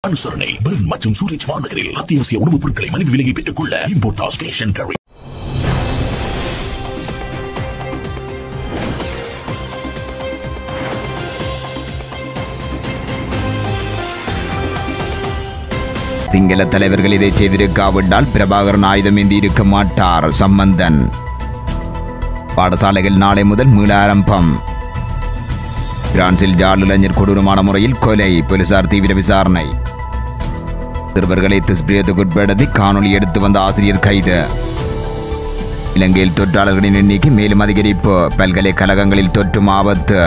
அனுசரணை பெர்ன் மற்றும் சூரிச் மாநகரில் அத்தியாவசிய உணவுப் பொருட்களை மலிவு விலையை பெற்றுக் கொள்ள இம்போர்டாஸ் கேஷ் அண்ட் கேரி சிங்கள தலைவர்கள் இதை செய்திருக்காவிட்டால் பிரபாகரன் ஆயுதம் ஏந்தி இருக்க மாட்டார் சம்பந்தன் பாடசாலைகள் நாளை முதல் மீள ஆரம்பம் பிரான்சில் ஜால் இளைஞர் கொடூரமான முறையில் கொலை போலீசார் தீவிர விசாரணை சிறுவர்களை துஷ்பிரியத்துக்குட்படுத்தி காணொலி எடுத்து வந்த ஆசிரியர் கைது இலங்கையில் தொற்றாளர்களின் எண்ணிக்கை மேலும் அதிகரிப்பு பல்கலைக்கழகங்களில் தொற்றும் ஆபத்து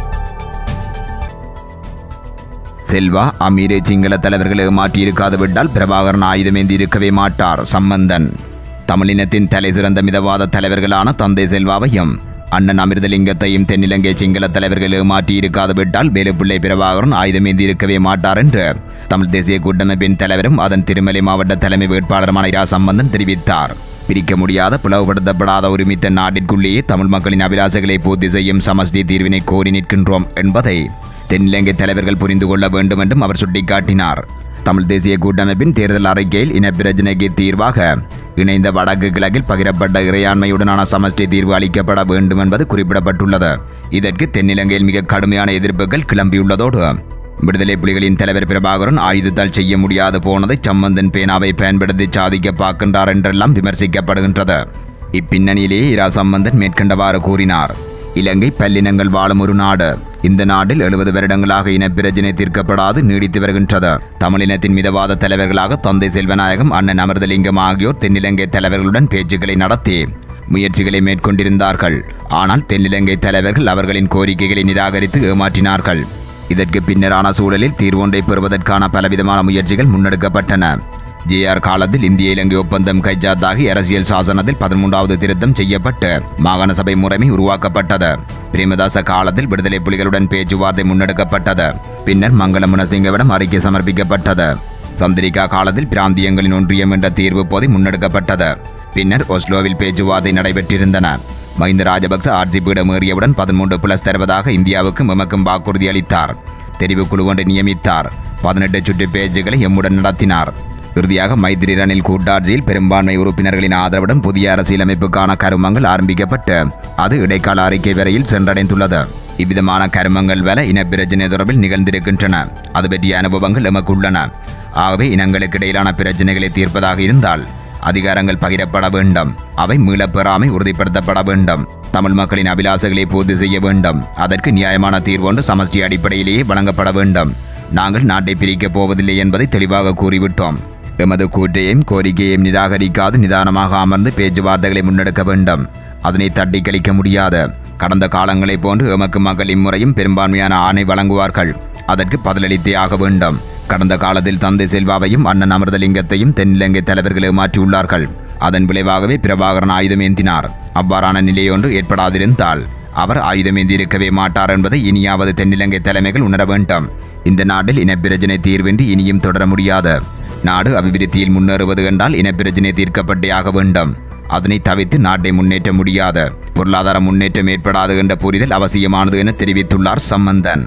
செல்வா அமீரை சிங்கள தலைவர்கள் ஏமாற்றியிருக்காது விட்டால் பிரபாகரன் ஆயுதமேந்தி இருக்கவே மாட்டார் சம்பந்தன் தமிழினத்தின் தலை சிறந்த மிதவாத தலைவர்களான தந்தை செல்வாவையும் அண்ணன் அமிர்தலிங்கத்தையும் தென்னிலங்கை சிங்கள தலைவர்கள் ஏமாற்றியிருக்காது விட்டால் வேலுப்பிள்ளை பிரபாகரன் ஆயுதமேந்தி இருக்கவே மாட்டார் என்று தமிழ் தேசிய கூட்டமைப்பின் தலைவரும் அதன் திருமலை மாவட்ட தலைமை வேட்பாளருமான இரா சம்பந்தன் தெரிவித்தார் பிரிக்க முடியாத பிளவுபடுத்தப்படாத ஒருமித்த நாட்டிற்குள்ளேயே தமிழ் மக்களின் அபிலாசைகளை பூர்த்தி செய்யும் சமஷ்டி தீர்வினை கோரி நிற்கின்றோம் என்பதை தென்னிலங்கை தலைவர்கள் புரிந்து கொள்ள வேண்டும் என்றும் அவர் சுட்டிக்காட்டினார் தமிழ் தேசிய கூட்டமைப்பின் தேர்தல் அறிக்கையில் இனப்பிரச்சினைக்கு தீர்வாக இணைந்த வடக்கு கிழக்கில் பகிரப்பட்ட இறையாண்மையுடனான சமஷ்டி தீர்வு அளிக்கப்பட வேண்டும் என்பது குறிப்பிடப்பட்டுள்ளது இதற்கு தென்னிலங்கையில் மிக கடுமையான எதிர்ப்புகள் கிளம்பியுள்ளதோடு விடுதலை புலிகளின் தலைவர் பிரபாகரன் ஆயுதத்தால் செய்ய முடியாது போனதை சம்பந்தன் பேனாவை பயன்படுத்தி சாதிக்க பார்க்கின்றார் என்றெல்லாம் விமர்சிக்கப்படுகின்றது இப்பின்னணியிலேயே இரா சம்பந்தன் மேற்கண்டவாறு கூறினார் இலங்கை பல்லினங்கள் வாழும் ஒரு நாடு இந்த நாட்டில் எழுபது வருடங்களாக இனப்பிரச்சினை தீர்க்கப்படாது நீடித்து வருகின்றது தமிழினத்தின் மிதவாத தலைவர்களாக தந்தை செல்வநாயகம் அண்ணன் அமிர்தலிங்கம் ஆகியோர் தென்னிலங்கை தலைவர்களுடன் பேச்சுக்களை நடத்தி முயற்சிகளை மேற்கொண்டிருந்தார்கள் ஆனால் தென்னிலங்கை தலைவர்கள் அவர்களின் கோரிக்கைகளை நிராகரித்து ஏமாற்றினார்கள் இதற்கு பின்னரான சூழலில் தீர்வொன்றை பெறுவதற்கான பலவிதமான முயற்சிகள் முன்னெடுக்கப்பட்டன ஜேஆர் காலத்தில் இந்திய இலங்கை ஒப்பந்தம் கைச்சாத்தாகி அரசியல் சாசனத்தில் பதிமூன்றாவது திருத்தம் செய்யப்பட்டு மாகாண சபை முறைமை உருவாக்கப்பட்டது பிரேமதாச காலத்தில் விடுதலை புலிகளுடன் பேச்சுவார்த்தை முன்னெடுக்கப்பட்டது பின்னர் மங்கள முனசிங்கவிடம் அறிக்கை சமர்ப்பிக்கப்பட்டது சந்திரிகா காலத்தில் பிராந்தியங்களின் ஒன்றியம் என்ற தீர்வு போதை முன்னெடுக்கப்பட்டது பின்னர் ஒஸ்லோவில் பேச்சுவார்த்தை நடைபெற்றிருந்தன மஹிந்த ராஜபக்ச ஆட்சி பீடம் ஏறியவுடன் பதிமூன்று பிளஸ் தருவதாக இந்தியாவுக்கும் எமக்கும் வாக்குறுதி அளித்தார் தெரிவுக்குழு ஒன்றை நியமித்தார் பதினெட்டு சுற்று பேச்சுக்களை எம்முடன் நடத்தினார் இறுதியாக மைத்திரி ரணில் கூட்டாட்சியில் பெரும்பான்மை உறுப்பினர்களின் ஆதரவுடன் புதிய அரசியலமைப்புக்கான கருமங்கள் ஆரம்பிக்கப்பட்டு அது இடைக்கால அறிக்கை வரையில் சென்றடைந்துள்ளது இவ்விதமான கருமங்கள் வர இனப்பிரச்சினை தொடர்பில் நிகழ்ந்திருக்கின்றன அது பற்றிய அனுபவங்கள் எமக்கு உள்ளன ஆகவே இனங்களுக்கு இடையிலான பிரச்சனைகளை தீர்ப்பதாக இருந்தால் அதிகாரங்கள் பகிரப்பட வேண்டும் அவை மீளப்பெறாமை உறுதிப்படுத்தப்பட வேண்டும் தமிழ் மக்களின் அபிலாசைகளை பூர்த்தி செய்ய வேண்டும் அதற்கு நியாயமான தீர்வொன்று சமஷ்டி அடிப்படையிலேயே வழங்கப்பட வேண்டும் நாங்கள் நாட்டை பிரிக்கப் போவதில்லை என்பதை தெளிவாக கூறிவிட்டோம் எமது கூற்றையும் கோரிக்கையையும் நிராகரிக்காது நிதானமாக அமர்ந்து பேச்சுவார்த்தைகளை முன்னெடுக்க வேண்டும் அதனை தட்டி கழிக்க முடியாது கடந்த காலங்களைப் போன்று எமக்கு மக்கள் இம்முறையும் பெரும்பான்மையான ஆணை வழங்குவார்கள் அதற்கு பதிலளித்தே ஆக வேண்டும் கடந்த காலத்தில் தந்தை செல்வாவையும் அண்ணன் அமிர்தலிங்கத்தையும் தென்னிலங்கை தலைவர்கள் ஏமாற்றியுள்ளார்கள் அதன் விளைவாகவே பிரபாகரன் ஆயுதம் ஏந்தினார் அவ்வாறான நிலையொன்று ஏற்படாதிருந்தால் அவர் ஆயுதம் ஏந்தியிருக்கவே மாட்டார் என்பதை இனியாவது தென்னிலங்கை தலைமைகள் உணர வேண்டும் இந்த நாட்டில் இனப்பிரச்சினை தீர்வின்றி இனியும் தொடர முடியாது நாடு அபிவிருத்தியில் முன்னேறுவது என்றால் இனப்பிரச்சினை தீர்க்கப்பட்டே ஆக வேண்டும் அதனை தவிர்த்து நாட்டை முன்னேற்ற முடியாது பொருளாதார முன்னேற்றம் ஏற்படாது என்ற புரிதல் அவசியமானது என தெரிவித்துள்ளார் சம்பந்தன்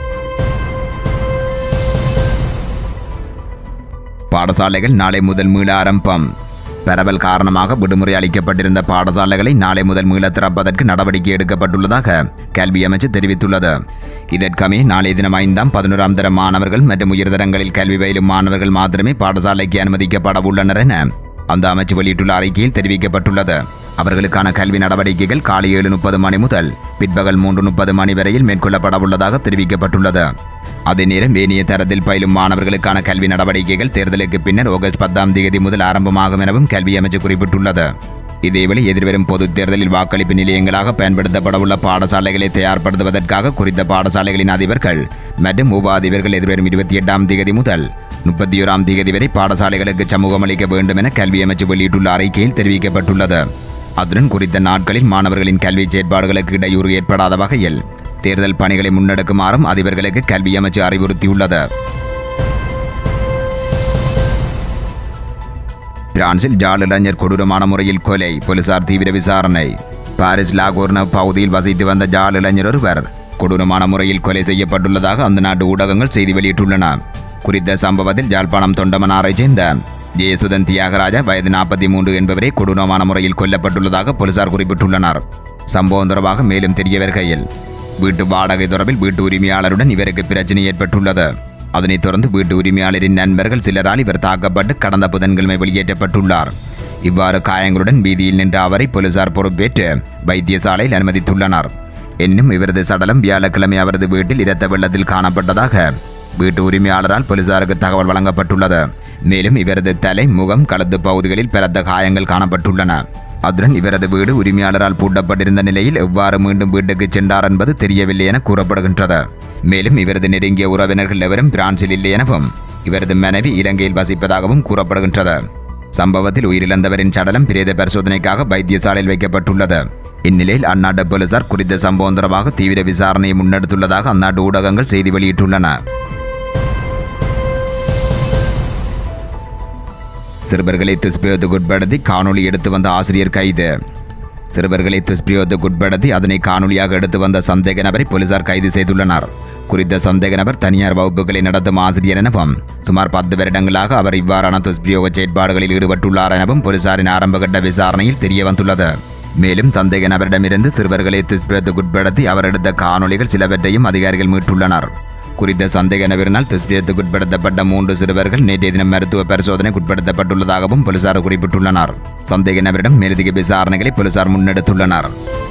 பாடசாலைகள் நாளை முதல் மீள ஆரம்பம் பரவல் காரணமாக விடுமுறை அளிக்கப்பட்டிருந்த பாடசாலைகளை நாளை முதல் மீள திறப்பதற்கு நடவடிக்கை எடுக்கப்பட்டுள்ளதாக கல்வி அமைச்சு தெரிவித்துள்ளது இதற்கமே நாளைய தினம் ஐந்தாம் பதினோராம் தர மாணவர்கள் மற்றும் உயர்தரங்களில் கல்வி பயிலும் மாணவர்கள் மாத்திரமே பாடசாலைக்கு அனுமதிக்கப்பட உள்ளனர் என அந்த அமைச்சு வெளியிட்டுள்ள அறிக்கையில் தெரிவிக்கப்பட்டுள்ளது அவர்களுக்கான கல்வி நடவடிக்கைகள் காலை ஏழு முப்பது மணி முதல் பிற்பகல் மூன்று முப்பது மணி வரையில் மேற்கொள்ளப்பட உள்ளதாக தெரிவிக்கப்பட்டுள்ளது அதே நேரம் வேணிய தரத்தில் பயிலும் மாணவர்களுக்கான கல்வி நடவடிக்கைகள் தேர்தலுக்கு பின்னர் ஆகஸ்ட் பத்தாம் தேதி முதல் ஆரம்பமாகும் எனவும் கல்வி அமைச்சு குறிப்பிட்டுள்ளது இதேவேளை எதிர்வரும் பொதுத் தேர்தலில் வாக்களிப்பு நிலையங்களாக பயன்படுத்தப்படவுள்ள பாடசாலைகளை தயார்படுத்துவதற்காக குறித்த பாடசாலைகளின் அதிபர்கள் மற்றும் உப அதிபர்கள் எதிர்வரும் இருபத்தி எட்டாம் தேதி முதல் முப்பத்தி ஓராம் தேதி வரை பாடசாலைகளுக்கு சமூகம் அளிக்க வேண்டும் என கல்வி அமைச்சு வெளியிட்டுள்ள அறிக்கையில் தெரிவிக்கப்பட்டுள்ளது அத்துடன் குறித்த நாட்களில் மாணவர்களின் கல்வி செயற்பாடுகளுக்கு இடையூறு ஏற்படாத வகையில் தேர்தல் பணிகளை முன்னெடுக்குமாறும் அதிபர்களுக்கு கல்வி அமைச்சு அறிவுறுத்தியுள்ளது பிரான்சில் ஜால் இளைஞர் கொடூரமான முறையில் கொலை போலீசார் தீவிர விசாரணை பாரிஸ் லாகோர்ன பகுதியில் வசித்து வந்த ஜால் இளைஞர் ஒருவர் கொடூரமான முறையில் கொலை செய்யப்பட்டுள்ளதாக அந்த நாட்டு ஊடகங்கள் செய்தி வெளியிட்டுள்ளன குறித்த சம்பவத்தில் யாழ்ப்பாணம் தொண்டமனாரைச் சேர்ந்த ஜெயசுதன் தியாகராஜா வயது நாற்பத்தி மூன்று என்பவரே கொடூரமான முறையில் கொல்லப்பட்டுள்ளதாக போலீசார் குறிப்பிட்டுள்ளனர் சம்பவம் தொடர்பாக மேலும் தெரிய வருகையில் வீட்டு வாடகை தொடர்பில் வீட்டு உரிமையாளருடன் இவருக்கு பிரச்சனை ஏற்பட்டுள்ளது அதனைத் தொடர்ந்து வீட்டு உரிமையாளரின் நண்பர்கள் சிலரால் இவர் தாக்கப்பட்டு கடந்த புதன்கிழமை வெளியேற்றப்பட்டுள்ளார் இவ்வாறு காயங்களுடன் வீதியில் நின்ற அவரை போலீசார் பொறுப்பேற்று வைத்தியசாலையில் அனுமதித்துள்ளனர் எனினும் இவரது சடலம் வியாழக்கிழமை அவரது வீட்டில் இரத்த வெள்ளத்தில் காணப்பட்டதாக வீட்டு உரிமையாளரால் போலீசாருக்கு தகவல் வழங்கப்பட்டுள்ளது மேலும் இவரது தலை முகம் கழுத்து பகுதிகளில் பலத்த காயங்கள் காணப்பட்டுள்ளன அத்துடன் இவரது வீடு உரிமையாளரால் பூட்டப்பட்டிருந்த நிலையில் எவ்வாறு மீண்டும் வீட்டுக்கு சென்றார் என்பது தெரியவில்லை என கூறப்படுகின்றது மேலும் இவரது நெருங்கிய உறவினர்கள் எவரும் பிரான்சில் இல்லை எனவும் இவரது மனைவி இலங்கையில் வசிப்பதாகவும் கூறப்படுகின்றது சம்பவத்தில் உயிரிழந்தவரின் சடலம் பிரேத பரிசோதனைக்காக வைத்தியசாலையில் வைக்கப்பட்டுள்ளது இந்நிலையில் அந்நாட்டு போலீசார் குறித்த சம்பவம் தொடர்பாக தீவிர விசாரணையை முன்னெடுத்துள்ளதாக அந்நாட்டு ஊடகங்கள் செய்தி வெளியிட்டுள்ளன சிறுவர்களை துஷ்பிரயோகத்துக்கு உட்படுத்தி காணொளி எடுத்து வந்த ஆசிரியர் கைது சிறுவர்களை துஷ்பிரயோகத்துக்கு உட்படுத்தி அதனை காணொளியாக எடுத்து வந்த சந்தேக நபரை போலீசார் கைது செய்துள்ளனர் குறித்த சந்தேக நபர் தனியார் வகுப்புகளை நடத்தும் ஆசிரியர் எனவும் சுமார் பத்து வருடங்களாக அவர் இவ்வாறான துஷ்பிரயோக செயற்பாடுகளில் ஈடுபட்டுள்ளார் எனவும் போலீசாரின் ஆரம்பகட்ட விசாரணையில் தெரிய வந்துள்ளது மேலும் சந்தேக நபரிடமிருந்து சிறுவர்களை துஷ்பிரயத்துக்கு உட்படுத்தி அவர் எடுத்த காணொளிகள் சிலவற்றையும் அதிகாரிகள் மீட்டுள்ளனர் குறித்த சந்தேக நபரினால் துஷ்பிரயத்துக்கு உட்படுத்தப்பட்ட மூன்று சிறுவர்கள் நேற்றைய தினம் மருத்துவ பரிசோதனைக்கு உட்படுத்தப்பட்டுள்ளதாகவும் போலீசார் குறிப்பிட்டுள்ளனர் சந்தேக நபரிடம் மேலதிக விசாரணைகளை போலீசார் முன்னெடுத்துள்ளனர்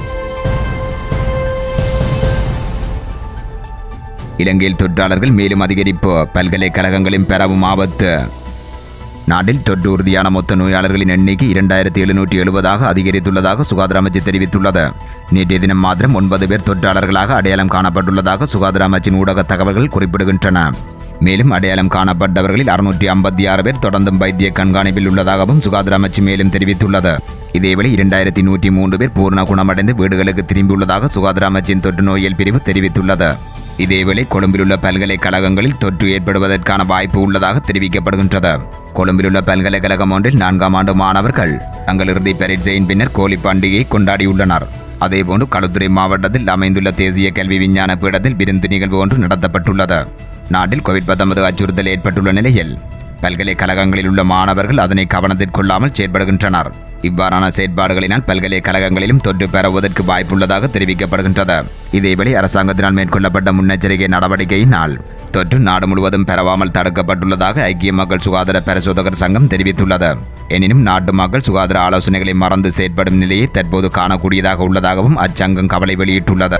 இலங்கையில் தொற்றாளர்கள் மேலும் அதிகரிப்பு பல்கலைக்கழகங்களின் பெறவும் ஆபத்து நாட்டில் தொற்று உறுதியான மொத்த நோயாளர்களின் எண்ணிக்கை இரண்டாயிரத்தி எழுநூற்றி எழுபதாக அதிகரித்துள்ளதாக சுகாதார அமைச்சு தெரிவித்துள்ளது நேற்றைய தினம் மாத்திரம் ஒன்பது பேர் தொற்றாளர்களாக அடையாளம் காணப்பட்டுள்ளதாக சுகாதார அமைச்சின் ஊடக தகவல்கள் குறிப்பிடுகின்றன மேலும் அடையாளம் காணப்பட்டவர்களில் அறுநூற்றி ஐம்பத்தி ஆறு பேர் தொடர்ந்தும் வைத்திய கண்காணிப்பில் உள்ளதாகவும் சுகாதார அமைச்சு மேலும் தெரிவித்துள்ளது இதேவேளை இரண்டாயிரத்தி நூற்றி மூன்று பேர் பூர்ண குணமடைந்து வீடுகளுக்கு திரும்பியுள்ளதாக சுகாதார அமைச்சின் தொற்று நோயியல் பிரிவு தெரிவித்துள்ளது இதேவேளை கொழும்பிலுள்ள பல்கலைக்கழகங்களில் தொற்று ஏற்படுவதற்கான வாய்ப்பு உள்ளதாக தெரிவிக்கப்படுகின்றது கொழும்பிலுள்ள பல்கலைக்கழகம் ஒன்றில் நான்காம் ஆண்டு மாணவர்கள் தங்கள் இறுதி பரீட்சையின் பின்னர் கோலி பண்டிகையை கொண்டாடியுள்ளனர் அதேபோன்று களுத்துறை மாவட்டத்தில் அமைந்துள்ள தேசிய கல்வி விஞ்ஞான பீடத்தில் விருந்து நிகழ்வு ஒன்று நடத்தப்பட்டுள்ளது நாட்டில் கோவிட் 19 அச்சுறுத்தல் ஏற்பட்டுள்ள நிலையில் பல்கலைக்கழகங்களில் உள்ள மாணவர்கள் அதனை கவனத்திற்கொள்ளாமல் செயற்படுகின்றனர் இவ்வாறான செயற்பாடுகளினால் பல்கலைக்கழகங்களிலும் தொற்று பரவுவதற்கு வாய்ப்புள்ளதாக தெரிவிக்கப்படுகின்றது இதேபடி அரசாங்கத்தினால் மேற்கொள்ளப்பட்ட முன்னெச்சரிக்கை நடவடிக்கையினால் தொற்று நாடு முழுவதும் பரவாமல் தடுக்கப்பட்டுள்ளதாக ஐக்கிய மக்கள் சுகாதார பரிசோதகர் சங்கம் தெரிவித்துள்ளது எனினும் நாட்டு மக்கள் சுகாதார ஆலோசனைகளை மறந்து செயற்படும் நிலையை தற்போது காணக்கூடியதாக உள்ளதாகவும் அச்சங்கம் கவலை வெளியிட்டுள்ளது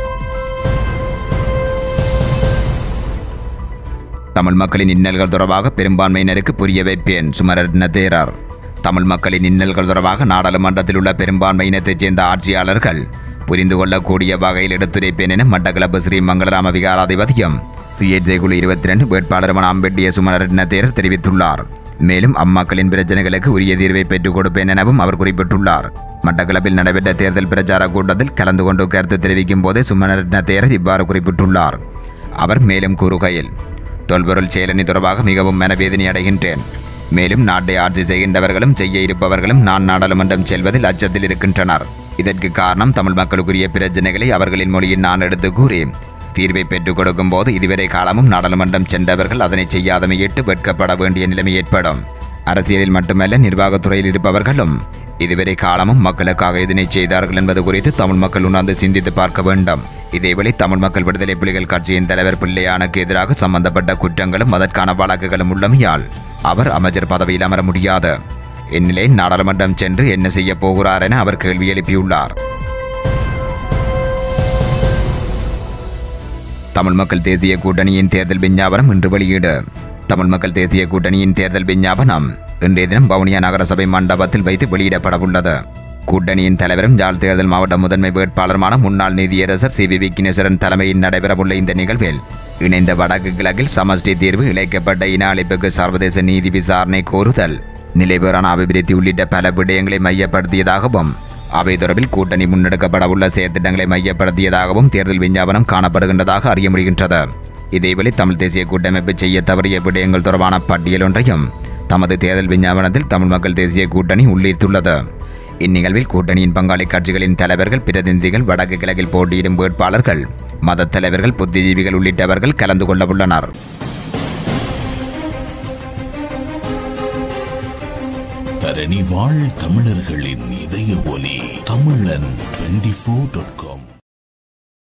தமிழ் மக்களின் இன்னல்கள் தொடர்பாக பெரும்பான்மையினருக்கு புரிய வைப்பேன் சுமரட்ன தேரர் தமிழ் மக்களின் இன்னல்கள் தொடர்பாக நாடாளுமன்றத்தில் உள்ள பெரும்பான்மையினத்தைச் சேர்ந்த ஆட்சியாளர்கள் புரிந்து கொள்ளக்கூடிய வகையில் எடுத்துரைப்பேன் என மட்டக்களப்பு ஸ்ரீ மங்களராம விகாராதிபதியம் சிஎச்ஜே குழு இருபத்தி ரெண்டு வேட்பாளருமான அம்பெட்டிய சுமரட்ன தேரர் தெரிவித்துள்ளார் மேலும் அம்மக்களின் பிரச்சனைகளுக்கு உரிய தீர்வை பெற்றுக் கொடுப்பேன் எனவும் அவர் குறிப்பிட்டுள்ளார் மட்டக்களப்பில் நடைபெற்ற தேர்தல் பிரச்சார கூட்டத்தில் கலந்து கொண்டு கருத்து தெரிவிக்கும் போதே சுமரட்ன தேரர் இவ்வாறு குறிப்பிட்டுள்ளார் அவர் மேலும் கூறுகையில் தொல்பொருள் செயலணி தொடர்பாக மிகவும் மனவேதனை அடைகின்றேன் மேலும் நாட்டை ஆட்சி செய்கின்றவர்களும் செய்ய இருப்பவர்களும் நான் நாடாளுமன்றம் செல்வதில் அச்சத்தில் இருக்கின்றனர் இதற்கு காரணம் தமிழ் மக்களுக்குரிய பிரச்சனைகளை அவர்களின் மொழியில் நான் எடுத்து கூறி தீர்வை பெற்றுக் கொடுக்கும் போது இதுவரை காலமும் நாடாளுமன்றம் சென்றவர்கள் அதனை செய்யாதமையிட்டு வெட்கப்பட வேண்டிய நிலைமை ஏற்படும் அரசியலில் மட்டுமல்ல நிர்வாகத்துறையில் இருப்பவர்களும் இதுவரை காலமும் மக்களுக்காக இதனை செய்தார்கள் என்பது குறித்து தமிழ் மக்கள் உணர்ந்து சிந்தித்து பார்க்க வேண்டும் இதேவேளை தமிழ் மக்கள் விடுதலை புலிகள் கட்சியின் தலைவர் பிள்ளையானுக்கு எதிராக சம்பந்தப்பட்ட குற்றங்களும் அதற்கான வழக்குகளும் உள்ளமையால் அவர் அமைச்சர் பதவியில் அமர முடியாது இந்நிலையில் நாடாளுமன்றம் சென்று என்ன செய்ய போகிறார் என அவர் கேள்வி எழுப்பியுள்ளார் தமிழ் மக்கள் தேசிய கூட்டணியின் தேர்தல் விஞ்ஞாபனம் இன்று வெளியீடு தமிழ் மக்கள் தேசிய கூட்டணியின் தேர்தல் விஞ்ஞாபனம் இன்றைய தினம் வவுனியா நகரசபை மண்டபத்தில் வைத்து வெளியிடப்படவுள்ளது கூட்டணியின் தலைவரும் யாழ் தேர்தல் மாவட்ட முதன்மை வேட்பாளருமான முன்னாள் நீதியரசர் சி வி விக்னேஸ்வரன் தலைமையில் நடைபெறவுள்ள இந்த நிகழ்வில் இணைந்த வடக்கு கிழக்கில் சமஷ்டி தீர்வு இழைக்கப்பட்ட இன அழிப்புக்கு சர்வதேச நீதி விசாரணை கோருதல் நிலைபெறான அபிவிருத்தி உள்ளிட்ட பல விடயங்களை மையப்படுத்தியதாகவும் அவை தொடர்பில் கூட்டணி முன்னெடுக்கப்படவுள்ள செயற்திட்டங்களை மையப்படுத்தியதாகவும் தேர்தல் விஞ்ஞாபனம் காணப்படுகின்றதாக அறிய முடிகின்றது இதேவேளை தமிழ் தேசிய கூட்டமைப்பு செய்ய தவறிய விடயங்கள் தொடர்பான பட்டியல் ஒன்றையும் தமது தேர்தல் விஞ்ஞாபனத்தில் தமிழ் மக்கள் தேசிய கூட்டணி உள்ளிட்டுள்ளது இந்நிகழ்வில் கூட்டணியின் பங்காளி கட்சிகளின் தலைவர்கள் பிரதிநிதிகள் வடக்கு கிழக்கில் போட்டியிடும் வேட்பாளர்கள் மதத் தலைவர்கள் புத்திஜீவிகள் உள்ளிட்டவர்கள் கலந்து கொள்ள உள்ளனர் தரணி வாழ் தமிழர்களின் இதய ஒலி தமிழன் டுவெண்டி ஃபோர் டாட் காம்